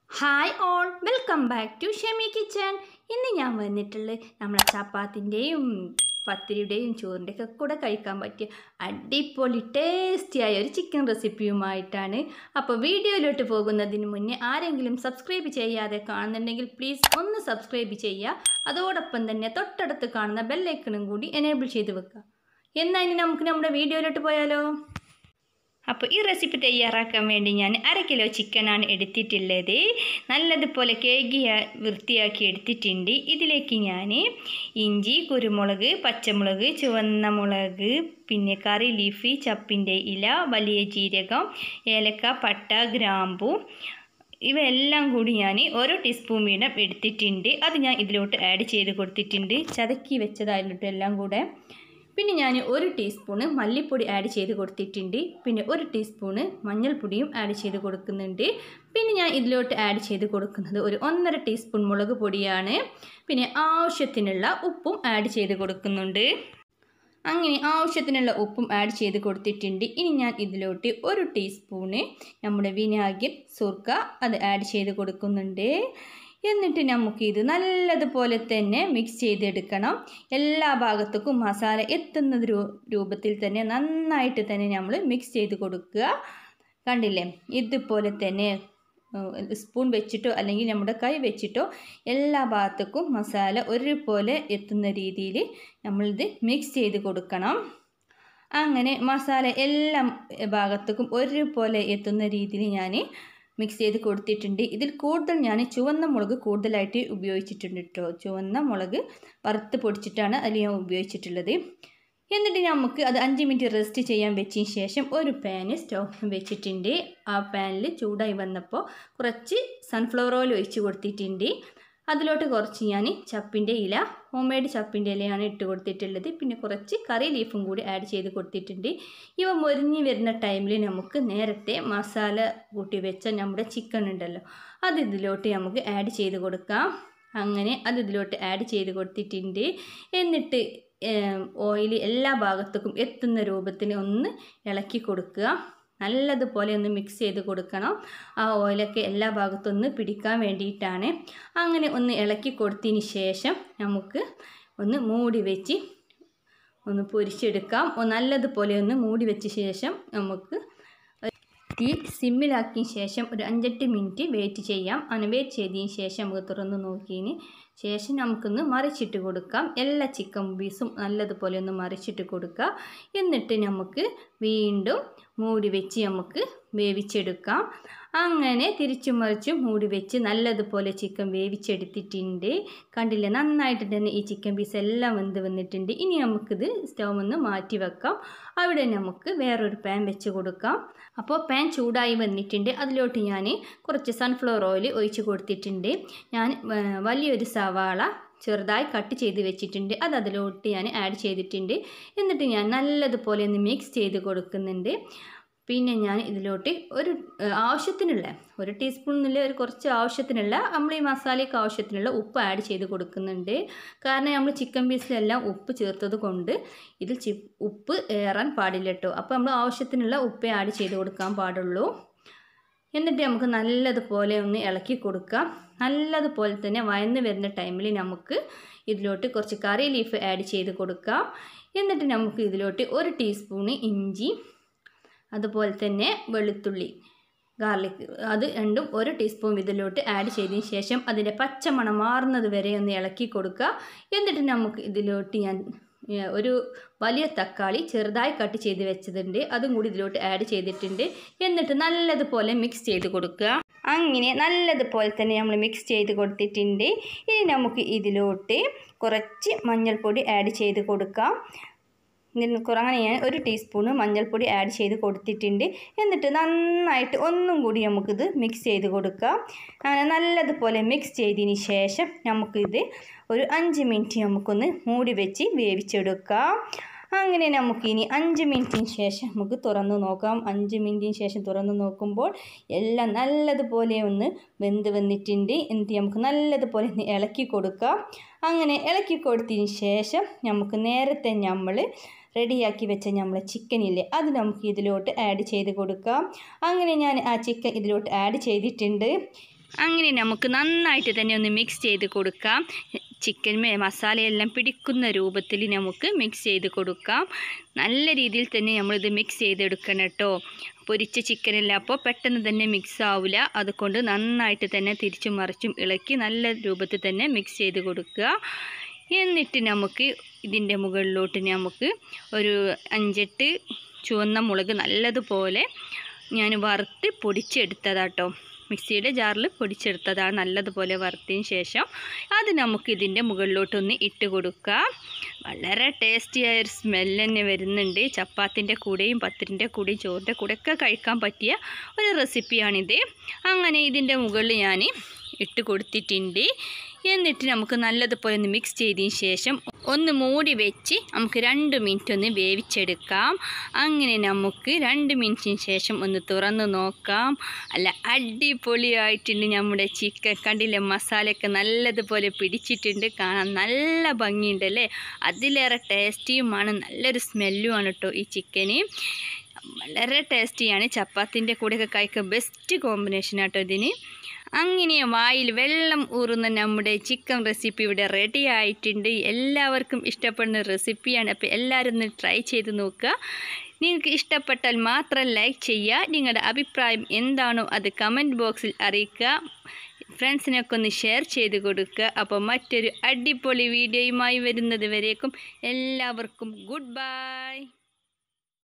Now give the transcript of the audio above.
hi all welcome back to Shemi kitchen ഇന്ന് ഞാൻ വന്നിട്ടുള്ളത് നമ്മളെ ചപ്പാത്തിൻ്റെയും പത്തിരിയുടെയും ചോറിൻ്റെയൊക്കെ കൂടെ കഴിക്കാൻ പറ്റിയ അടിപൊളി ടേസ്റ്റിയായ ഒരു ചിക്കൻ റെസിപ്പിയുമായിട്ടാണ് അപ്പോൾ വീഡിയോയിലോട്ട് പോകുന്നതിന് മുന്നേ ആരെങ്കിലും സബ്സ്ക്രൈബ് ചെയ്യാതെ കാണുന്നുണ്ടെങ്കിൽ പ്ലീസ് ഒന്ന് സബ്സ്ക്രൈബ് ചെയ്യുക അതോടൊപ്പം തന്നെ തൊട്ടടുത്ത് കാണുന്ന ബെല്ലൈക്കണും കൂടി എനേബിൾ ചെയ്ത് വെക്കുക എന്നാൽ ഇനി നമുക്ക് നമ്മുടെ വീഡിയോയിലോട്ട് പോയാലോ അപ്പോൾ ഈ റെസിപ്പി തയ്യാറാക്കാൻ വേണ്ടി ഞാൻ അര കിലോ ചിക്കനാണ് എടുത്തിട്ടുള്ളത് നല്ലതുപോലെ കേകി വൃത്തിയാക്കി എടുത്തിട്ടുണ്ട് ഇതിലേക്ക് ഞാൻ ഇഞ്ചി കുരുമുളക് പച്ചമുളക് ചുവന്ന മുളക് പിന്നെ കറി ലീഫ് ചപ്പിൻ്റെ ഇല വലിയ ജീരകം ഏലക്ക പട്ട ഗ്രാമ്പു ഇവയെല്ലാം കൂടി ഞാൻ ഓരോ ടീസ്പൂൺ വീതം എടുത്തിട്ടുണ്ട് അത് ഞാൻ ഇതിലോട്ട് ആഡ് ചെയ്ത് കൊടുത്തിട്ടുണ്ട് ചതക്കി വെച്ചതായിട്ട് എല്ലാം കൂടെ പിന്നെ ഞാൻ ഒരു ടീസ്പൂണ് മല്ലിപ്പൊടി ആഡ് ചെയ്ത് കൊടുത്തിട്ടുണ്ട് പിന്നെ ഒരു ടീസ്പൂണ് മഞ്ഞൾപ്പൊടിയും ആഡ് ചെയ്ത് കൊടുക്കുന്നുണ്ട് പിന്നെ ഞാൻ ഇതിലോട്ട് ആഡ് ചെയ്ത് കൊടുക്കുന്നത് ഒരു ഒന്നര ടീസ്പൂൺ മുളക് പൊടിയാണ് പിന്നെ ആവശ്യത്തിനുള്ള ഉപ്പും ആഡ് ചെയ്ത് കൊടുക്കുന്നുണ്ട് അങ്ങനെ ആവശ്യത്തിനുള്ള ഉപ്പും ആഡ് ചെയ്ത് കൊടുത്തിട്ടുണ്ട് ഇനി ഞാൻ ഇതിലോട്ട് ഒരു ടീസ്പൂണ് നമ്മുടെ വിനാഗിർ സുർക്ക അത് ആഡ് ചെയ്ത് കൊടുക്കുന്നുണ്ട് എന്നിട്ട് നമുക്ക് ഇത് നല്ലതുപോലെ തന്നെ മിക്സ് ചെയ്തെടുക്കണം എല്ലാ ഭാഗത്തേക്കും മസാല എത്തുന്ന രൂപത്തിൽ തന്നെ നന്നായിട്ട് തന്നെ നമ്മൾ മിക്സ് ചെയ്ത് കൊടുക്കുക കണ്ടില്ലേ ഇതുപോലെ തന്നെ സ്പൂൺ വെച്ചിട്ടോ അല്ലെങ്കിൽ നമ്മുടെ കൈ വെച്ചിട്ടോ എല്ലാ ഭാഗത്തേക്കും മസാല ഒരുപോലെ എത്തുന്ന രീതിയിൽ നമ്മളിത് മിക്സ് ചെയ്ത് കൊടുക്കണം അങ്ങനെ മസാല എല്ലാ ഭാഗത്തേക്കും ഒരുപോലെ എത്തുന്ന രീതിയിൽ ഞാൻ മിക്സ് ചെയ്ത് കൊടുത്തിട്ടുണ്ട് ഇതിൽ കൂടുതൽ ഞാൻ ചുവന്ന മുളക് കൂടുതലായിട്ട് ഉപയോഗിച്ചിട്ടുണ്ട് കേട്ടോ ചുവന്ന മുളക് വറുത്ത് പൊടിച്ചിട്ടാണ് അതിൽ ഞാൻ ഉപയോഗിച്ചിട്ടുള്ളത് എന്നിട്ട് നമുക്ക് അത് അഞ്ച് മിനിറ്റ് റെസ്റ്റ് ചെയ്യാൻ വെച്ചതിന് ശേഷം ഒരു പാന് സ്റ്റൗ വെച്ചിട്ടുണ്ട് ആ പാനിൽ ചൂടായി വന്നപ്പോൾ കുറച്ച് സൺഫ്ലവർ ഓയിൽ ഒഴിച്ച് കൊടുത്തിട്ടുണ്ട് അതിലോട്ട് കുറച്ച് ഞാൻ ചപ്പിൻ്റെ ഇല ഹോം മെയ്ഡ് ചപ്പിൻ്റെ ഇലയാണ് ഇട്ട് കൊടുത്തിട്ടുള്ളത് പിന്നെ കുറച്ച് കറി ലീഫും കൂടി ആഡ് ചെയ്ത് കൊടുത്തിട്ടുണ്ട് ഇവ മൊരിഞ്ഞ് വരുന്ന ടൈമിൽ നമുക്ക് നേരത്തെ മസാല കൂട്ടി വെച്ച നമ്മുടെ ചിക്കൻ ഉണ്ടല്ലോ അത് ഇതിലോട്ട് നമുക്ക് ആഡ് ചെയ്ത് കൊടുക്കാം അങ്ങനെ അത് ഇതിലോട്ട് ആഡ് ചെയ്ത് കൊടുത്തിട്ടുണ്ട് എന്നിട്ട് ഓയിൽ എല്ലാ ഭാഗത്തേക്കും എത്തുന്ന രൂപത്തിൽ ഒന്ന് ഇളക്കി കൊടുക്കുക നല്ലതുപോലെ ഒന്ന് മിക്സ് ചെയ്ത് കൊടുക്കണം ആ ഓയിലൊക്കെ എല്ലാ ഭാഗത്തും ഒന്ന് പിടിക്കാൻ വേണ്ടിയിട്ടാണ് അങ്ങനെ ഒന്ന് ഇളക്കി കൊടുത്തതിന് ശേഷം നമുക്ക് ഒന്ന് മൂടി വെച്ച് ഒന്ന് പൊരിച്ചെടുക്കാം നല്ലതുപോലെ ഒന്ന് മൂടി വെച്ച ശേഷം നമുക്ക് തീ സിമ്മിലാക്കിയ ശേഷം ഒരു അഞ്ചെട്ട് മിനിറ്റ് വെയിറ്റ് ചെയ്യാം അങ്ങനെ വെയിറ്റ് ചെയ്തതിന് ശേഷം നമുക്ക് തുറന്ന് നോക്കിയതിന് ശേഷം നമുക്കൊന്ന് മറിച്ചിട്ട് കൊടുക്കാം എല്ലാ ചിക്കൻ പീസും നല്ലതുപോലെ ഒന്ന് മറിച്ചിട്ട് കൊടുക്കുക എന്നിട്ട് നമുക്ക് വീണ്ടും മൂടി വെച്ച് നമുക്ക് വേവിച്ചെടുക്കാം അങ്ങനെ തിരിച്ചും മറിച്ചും മൂടി വെച്ച് നല്ലതുപോലെ ചിക്കൻ വേവിച്ചെടുത്തിട്ടുണ്ട് കണ്ടില്ലേ നന്നായിട്ട് തന്നെ ഈ ചിക്കൻ പീസ് എല്ലാം വെന്ത് വന്നിട്ടുണ്ട് ഇനി നമുക്കിത് സ്റ്റൗ ഒന്ന് മാറ്റി വെക്കാം അവിടെ നമുക്ക് വേറൊരു പാൻ വെച്ച് കൊടുക്കാം അപ്പോൾ പാൻ ചൂടായി വന്നിട്ടുണ്ട് അതിലോട്ട് ഞാൻ കുറച്ച് സൺഫ്ലവർ ഓയിൽ ഒഴിച്ച് കൊടുത്തിട്ടുണ്ട് ഞാൻ വലിയൊരു സവാള ചെറുതായി കട്ട് ചെയ്ത് വെച്ചിട്ടുണ്ട് അത് അതിലോട്ട് ഞാൻ ആഡ് ചെയ്തിട്ടുണ്ട് എന്നിട്ട് ഞാൻ നല്ലതുപോലെ ഒന്ന് മിക്സ് ചെയ്ത് കൊടുക്കുന്നുണ്ട് പിന്നെ ഞാൻ ഇതിലോട്ട് ഒരു ആവശ്യത്തിനുള്ള ഒരു ടീസ്പൂൺ എന്നുള്ള ഒരു കുറച്ച് ആവശ്യത്തിനുള്ള നമ്മൾ ഈ മസാലയ്ക്ക് ആവശ്യത്തിനുള്ള ഉപ്പ് ആഡ് ചെയ്ത് കൊടുക്കുന്നുണ്ട് കാരണം നമ്മൾ ചിക്കൻ പീസിലെല്ലാം ഉപ്പ് ചേർത്തത് കൊണ്ട് ഇതിൽ ചി ഉപ്പ് ഏറാൻ പാടില്ല കേട്ടോ അപ്പോൾ നമ്മൾ ആവശ്യത്തിനുള്ള ഉപ്പേ ആഡ് ചെയ്ത് കൊടുക്കാൻ പാടുള്ളൂ എന്നിട്ട് നമുക്ക് നല്ലതുപോലെ ഒന്ന് ഇളക്കി കൊടുക്കാം നല്ലതുപോലെ തന്നെ വയന്ന് വരുന്ന ടൈമിൽ നമുക്ക് ഇതിലോട്ട് കുറച്ച് കറി ലീഫ് ആഡ് ചെയ്ത് കൊടുക്കാം എന്നിട്ട് നമുക്ക് ഇതിലോട്ട് ഒരു ടീസ്പൂണ് ഇഞ്ചി അതുപോലെ തന്നെ വെളുത്തുള്ളി ഗാർലിക് അത് രണ്ടും ഒരു ടീസ്പൂൺ ഇതിലോട്ട് ആഡ് ചെയ്തതിന് ശേഷം അതിൻ്റെ പച്ചമണം മാറുന്നത് വരെ ഒന്ന് ഇളക്കി കൊടുക്കുക എന്നിട്ട് നമുക്ക് ഇതിലോട്ട് ഞാൻ ഒരു വലിയ തക്കാളി ചെറുതായി കട്ട് ചെയ്ത് വെച്ചതുണ്ട് അതും കൂടി ഇതിലോട്ട് ആഡ് ചെയ്തിട്ടുണ്ട് എന്നിട്ട് നല്ലതുപോലെ മിക്സ് ചെയ്ത് കൊടുക്കുക അങ്ങനെ നല്ലതുപോലെ തന്നെ നമ്മൾ മിക്സ് ചെയ്ത് കൊടുത്തിട്ടുണ്ട് ഇനി നമുക്ക് ഇതിലോട്ട് കുറച്ച് മഞ്ഞൾപ്പൊടി ആഡ് ചെയ്ത് കൊടുക്കാം അങ്ങനെ ഞാൻ ഒരു ടീസ്പൂണ് മഞ്ഞൾപ്പൊടി ആഡ് ചെയ്ത് കൊടുത്തിട്ടുണ്ട് എന്നിട്ട് നന്നായിട്ട് ഒന്നും കൂടി നമുക്കിത് മിക്സ് ചെയ്ത് കൊടുക്കാം അങ്ങനെ നല്ലതുപോലെ മിക്സ് ചെയ്തതിന് ശേഷം നമുക്കിത് ഒരു അഞ്ച് മിനിറ്റ് നമുക്കൊന്ന് മൂടി വെച്ച് വേവിച്ചെടുക്കാം അങ്ങനെ നമുക്കിനി അഞ്ച് മിനിറ്റിന് ശേഷം നമുക്ക് തുറന്ന് നോക്കാം അഞ്ച് മിനിറ്റിന് ശേഷം തുറന്ന് നോക്കുമ്പോൾ എല്ലാം നല്ലതുപോലെ ഒന്ന് വെന്ത് വന്നിട്ടുണ്ട് എന്നിട്ട് നമുക്ക് നല്ലതുപോലെ ഒന്ന് ഇളക്കി കൊടുക്കാം അങ്ങനെ ഇളക്കി കൊടുത്തതിന് ശേഷം നമുക്ക് നേരത്തെ നമ്മൾ റെഡിയാക്കി വെച്ച നമ്മളെ ചിക്കനില്ലേ അത് നമുക്ക് ഇതിലോട്ട് ആഡ് ചെയ്ത് കൊടുക്കാം അങ്ങനെ ഞാൻ ആ ചിക്കൻ ഇതിലോട്ട് ആഡ് ചെയ്തിട്ടുണ്ട് അങ്ങനെ നമുക്ക് നന്നായിട്ട് തന്നെ ഒന്ന് മിക്സ് ചെയ്ത് കൊടുക്കാം ചിക്കൻ മസാലയെല്ലാം പിടിക്കുന്ന രൂപത്തിൽ നമുക്ക് മിക്സ് ചെയ്ത് കൊടുക്കാം നല്ല രീതിയിൽ തന്നെ നമ്മളിത് മിക്സ് ചെയ്തെടുക്കണം കേട്ടോ പൊരിച്ച ചിക്കനല്ല അപ്പോൾ പെട്ടെന്ന് തന്നെ മിക്സ് ആവില്ല അതുകൊണ്ട് നന്നായിട്ട് തന്നെ തിരിച്ചും മറിച്ചും ഇളക്കി നല്ല രൂപത്തിൽ തന്നെ മിക്സ് ചെയ്ത് കൊടുക്കുക എന്നിട്ട് നമുക്ക് ഇതിൻ്റെ മുകളിലോട്ട് നമുക്ക് ഒരു അഞ്ചെട്ട് ചുവന്ന മുളക് നല്ലതുപോലെ ഞാൻ വറുത്ത് പൊടിച്ചെടുത്തതാട്ടോ മിക്സിയുടെ ജാറിൽ പൊടിച്ചെടുത്തതാണ് നല്ലതുപോലെ വറുത്തതിന് ശേഷം അത് നമുക്ക് ഇതിൻ്റെ മുകളിലോട്ടൊന്ന് ഇട്ട് കൊടുക്കാം വളരെ ടേസ്റ്റിയായ ഒരു സ്മെല്ല് തന്നെ വരുന്നുണ്ട് ചപ്പാത്തിൻ്റെ കൂടെയും പത്തിരിൻ്റെ കൂടെയും ചോറിൻ്റെ കൂടെയൊക്കെ കഴിക്കാൻ പറ്റിയ ഒരു റെസിപ്പിയാണിത് അങ്ങനെ ഇതിൻ്റെ മുകളിൽ ഞാൻ ഇട്ട് കൊടുത്തിട്ടുണ്ട് എന്നിട്ട് നമുക്ക് നല്ലതുപോലെ ഒന്ന് മിക്സ് ചെയ്തതിന് ശേഷം ഒന്ന് മൂടി വെച്ച് നമുക്ക് രണ്ട് മിനിറ്റ് ഒന്ന് വേവിച്ചെടുക്കാം അങ്ങനെ നമുക്ക് രണ്ട് മിനിറ്റിന് ശേഷം ഒന്ന് തുറന്ന് നോക്കാം അല്ല അടിപൊളിയായിട്ടുണ്ട് നമ്മുടെ ചിക്കൻ കണ്ടില്ലേ മസാലയൊക്കെ നല്ലതുപോലെ പിടിച്ചിട്ടുണ്ട് കാണാൻ നല്ല ഭംഗിയുണ്ടല്ലേ അതിലേറെ ടേസ്റ്റിയുമാണ് നല്ലൊരു സ്മെല്ലുമാണ് കേട്ടോ ഈ ചിക്കന് വളരെ ടേസ്റ്റിയാണ് ചപ്പാത്തിൻ്റെ കൂടെയൊക്കെ കഴിക്കാൻ ബെസ്റ്റ് കോമ്പിനേഷൻ ആട്ടോ ഇതിന് അങ്ങനെ വായിൽ വെള്ളം ഊറുന്ന നമ്മുടെ ചിക്കൻ റെസിപ്പി ഇവിടെ റെഡി ആയിട്ടുണ്ട് എല്ലാവർക്കും ഇഷ്ടപ്പെടുന്ന റെസിപ്പിയാണ് അപ്പോൾ എല്ലാവരും ഒന്ന് ട്രൈ ചെയ്ത് നോക്കുക നിങ്ങൾക്ക് ഇഷ്ടപ്പെട്ടാൽ മാത്രം ലൈക്ക് ചെയ്യുക നിങ്ങളുടെ അഭിപ്രായം എന്താണോ അത് കമൻറ്റ് ബോക്സിൽ അറിയിക്കുക ഫ്രണ്ട്സിനൊക്കെ ഒന്ന് ഷെയർ ചെയ്ത് കൊടുക്കുക അപ്പോൾ മറ്റൊരു അടിപൊളി വീഡിയോയുമായി വരുന്നത് വരേക്കും എല്ലാവർക്കും ഗുഡ് ബൈ